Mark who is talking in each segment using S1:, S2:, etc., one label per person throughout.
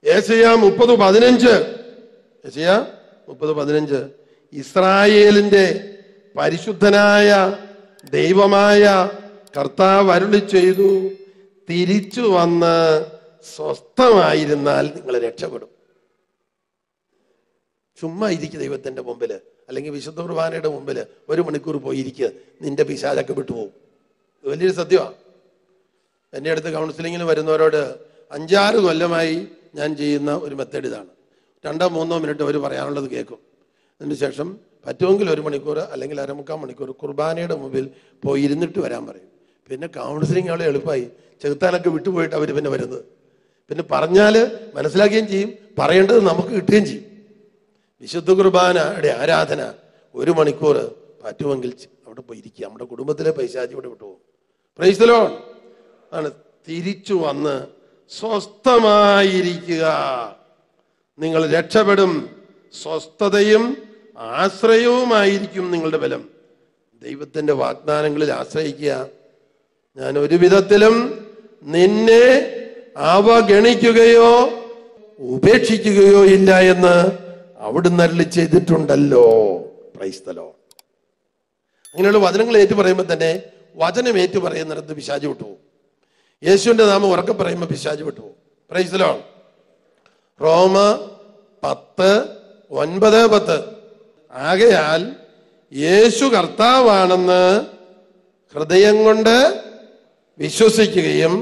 S1: ഏശയ മുപ്പത് പതിനഞ്ച് ഏശയ മുപ്പത് പതിനഞ്ച് ഇസ്രായേലിന്റെ പരിശുദ്ധനായ ദൈവമായ കർത്താവ് അരുളി ചെയ്തു തിരിച്ചു വന്ന് സ്വസ്ഥമായിരുന്നാൽ നിങ്ങൾ രക്ഷപ്പെടും ചുമ്മാ ഇരിക്കുക ദൈവത്തിന്റെ മുമ്പിൽ അല്ലെങ്കിൽ വിശുദ്ധ കുർബാനയുടെ മുമ്പിൽ ഒരു മണിക്കൂർ പോയി ഇരിക്കുക നിന്റെ പിശാചൊക്കെ വിട്ടുപോകും ഇത് വലിയൊരു സത്യമാണ് എൻ്റെ അടുത്ത് കൗൺസിലിങ്ങിന് വരുന്നവരോട് അഞ്ചാറ് കൊല്ലമായി ഞാൻ ചെയ്യുന്ന ഒരു മെത്തേഡ് ഇതാണ് രണ്ടോ മൂന്നോ മിനിറ്റ് അവർ പറയാനുള്ളത് കേൾക്കും അതിന് ശേഷം പറ്റുമെങ്കിൽ ഒരു മണിക്കൂർ അല്ലെങ്കിൽ അരമുക്കാൽ മണിക്കൂർ കുർബാനയുടെ മുമ്പിൽ പോയി ഇരുന്നിട്ട് വരാൻ പറയും പിന്നെ കൗൺസിലിംഗ് ആളെ എളുപ്പമായി ചെകുത്താനൊക്കെ വിട്ടുപോയിട്ട് അവർ പിന്നെ വരുന്നത് പിന്നെ പറഞ്ഞാൽ മനസ്സിലാക്കുകയും ചെയ്യും പറയേണ്ടത് നമുക്ക് കിട്ടുകയും ചെയ്യും വിശുദ്ധ കുർബാനയുടെ ആരാധന ഒരു മണിക്കൂർ പറ്റുമെങ്കിൽ ചെ- അവിടെ പോയി ഇരിക്കുക നമ്മുടെ കുടുംബത്തിലെ പൈശാചി ഇവിടെ വിട്ടുപോകും പ്രൈസ്തലോൺ ആണ് തിരിച്ചു വന്ന് സ്വസ്ഥമായിരിക്കുക നിങ്ങൾ രക്ഷപ്പെടും സ്വസ്ഥതയും ആശ്രയവുമായിരിക്കും നിങ്ങളുടെ ബലം ദൈവത്തിന്റെ വാഗ്ദാനങ്ങളിൽ ആശ്രയിക്കുക ഞാൻ ഒരു വിധത്തിലും നിന്നെ അവഗണിക്കുകയോ ഉപേക്ഷിക്കുകയോ ഇല്ല എന്ന് അവിടുന്ന് അരുളി ചെയ്തിട്ടുണ്ടല്ലോ പ്രൈസ്തലോ അങ്ങനെയുള്ള വചനങ്ങൾ ഏറ്റു പറയുമ്പോൾ തന്നെ വചനം ഏറ്റു പറയുന്നിടത്ത് പിശാജ് വിട്ടുപോകും യേശുവിന്റെ നാമം ഉറക്കെ പറയുമ്പോൾ പിശാജ് വിട്ടുപോകും പ്രൈസ്തലോ റോമ പത്ത് ഒൻപത് പത്ത് ആകയാൽ യേശു കർത്താവാണെന്ന് ഹൃദയം കൊണ്ട് വിശ്വസിക്കുകയും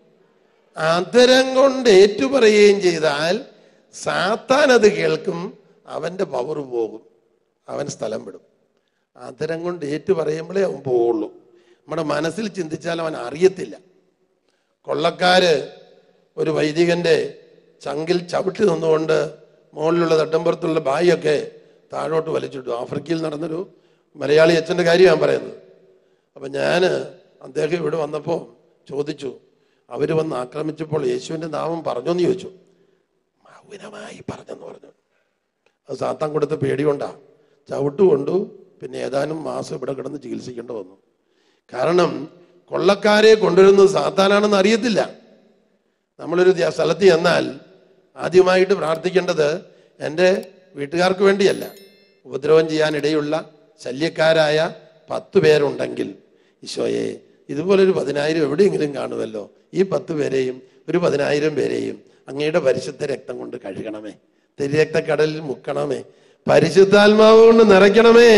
S1: അതരം കൊണ്ട് ഏറ്റുപറയുകയും ചെയ്താൽ സാത്താൻ അത് കേൾക്കും അവന്റെ പവർ പോകും അവൻ സ്ഥലം വിടും അതരം കൊണ്ട് ഏറ്റു പറയുമ്പോഴേ അവൻ പോവുള്ളൂ നമ്മുടെ മനസ്സിൽ ചിന്തിച്ചാൽ അവൻ അറിയത്തില്ല കൊള്ളക്കാര് ഒരു വൈദികന്റെ ചങ്കിൽ ചവിട്ടി നിന്നുകൊണ്ട് മുകളിലുള്ള തട്ടമ്പുറത്തുള്ള ബായിയൊക്കെ താഴോട്ട് വലിച്ചിട്ടു ആഫ്രിക്കയിൽ നടന്നൊരു മലയാളി അച്ഛൻ്റെ കാര്യം ഞാൻ പറയുന്നത് അപ്പം ഞാൻ അദ്ദേഹം ഇവിടെ വന്നപ്പോൾ ചോദിച്ചു അവർ വന്ന് ആക്രമിച്ചപ്പോൾ യേശുവിൻ്റെ നാമം പറഞ്ഞോന്ന് ചോദിച്ചു മൗനമായി പറഞ്ഞെന്ന് പറഞ്ഞു അത് സാത്താൻ കൊടുത്ത പേടി കൊണ്ടാ ചവിട്ട് കൊണ്ടു പിന്നെ ഏതാനും മാസം ഇവിടെ കിടന്ന് ചികിത്സിക്കേണ്ടി വന്നു കാരണം കൊള്ളക്കാരെ കൊണ്ടുവരുന്നത് സാത്താനാണെന്ന് അറിയത്തില്ല നമ്മളൊരു ധ്യ- സ്ഥലത്ത് ചെന്നാൽ ആദ്യമായിട്ട് പ്രാർത്ഥിക്കേണ്ടത് എൻ്റെ വീട്ടുകാർക്ക് വേണ്ടിയല്ല ഉപദ്രവം ചെയ്യാനിടയുള്ള ശല്യക്കാരായ പത്ത് പേരുണ്ടെങ്കിൽ ഈശോയെ ഇതുപോലൊരു പതിനായിരം എവിടെയെങ്കിലും കാണുമല്ലോ ഈ പത്ത് പേരെയും ഒരു പതിനായിരം പേരെയും അങ്ങയുടെ പരിശുദ്ധ രക്തം കൊണ്ട് കഴുകണമേ തിരക്തക്കടലിൽ മുക്കണമേ പരിശുദ്ധാത്മാവ് കൊണ്ട് നിറയ്ക്കണമേ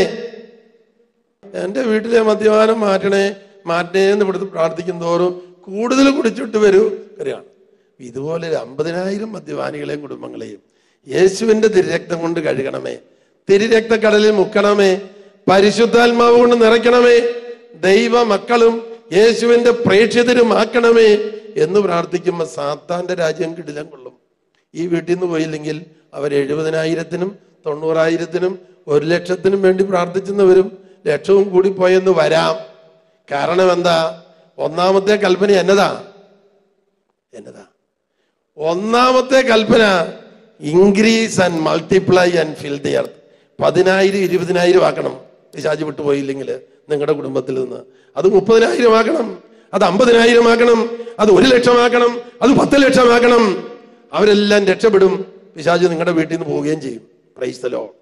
S1: എൻ്റെ വീട്ടിലെ മദ്യപാനം മാറ്റണേ മാറ്റണേ എന്ന് ഇവിടുത്തെ പ്രാർത്ഥിക്കും തോറും കൂടുതൽ കുടിച്ചിട്ട് വരൂ കറിയാണ് ഇതുപോലെ ഒരു അമ്പതിനായിരം മദ്യപാനികളെയും കുടുംബങ്ങളെയും യേശുവിന്റെ തിരുരക്തം കൊണ്ട് കഴുകണമേ തിരുരക്തക്കടലിൽ മുക്കണമേ പരിശുദ്ധാത്മാവ് കൊണ്ട് നിറയ്ക്കണമേ ദൈവ മക്കളും യേശുവിന്റെ പ്രേക്ഷിതരും ആക്കണമേ എന്ന് പ്രാർത്ഥിക്കുമ്പോൾ സാത്താന്റെ രാജ്യം കിടിലം കൊള്ളും ഈ വീട്ടിൽ നിന്ന് പോയില്ലെങ്കിൽ അവർ എഴുപതിനായിരത്തിനും തൊണ്ണൂറായിരത്തിനും ഒരു ലക്ഷത്തിനും വേണ്ടി പ്രാർത്ഥിച്ചെന്നവരും ലക്ഷവും കൂടി പോയെന്ന് വരാം കാരണം എന്താ ഒന്നാമത്തെ കൽപ്പന എന്നതാ എന്നതാ ഒന്നാമത്തെ കൽപ്പന increase and multiply and fill the earth പതിനായിരം ഇരുപതിനായിരം ആക്കണം പിശാചി വിട്ടുപോയില്ലെങ്കിൽ നിങ്ങളുടെ കുടുംബത്തിൽ നിന്ന് അത് മുപ്പതിനായിരം ആക്കണം അത് അമ്പതിനായിരം ആക്കണം അത് ഒരു ലക്ഷമാക്കണം അത് പത്ത് ലക്ഷമാക്കണം അവരെല്ലാം രക്ഷപ്പെടും പിശാചി നിങ്ങളുടെ വീട്ടിൽ നിന്ന് പോവുകയും ചെയ്യും പ്രൈസ്തലോ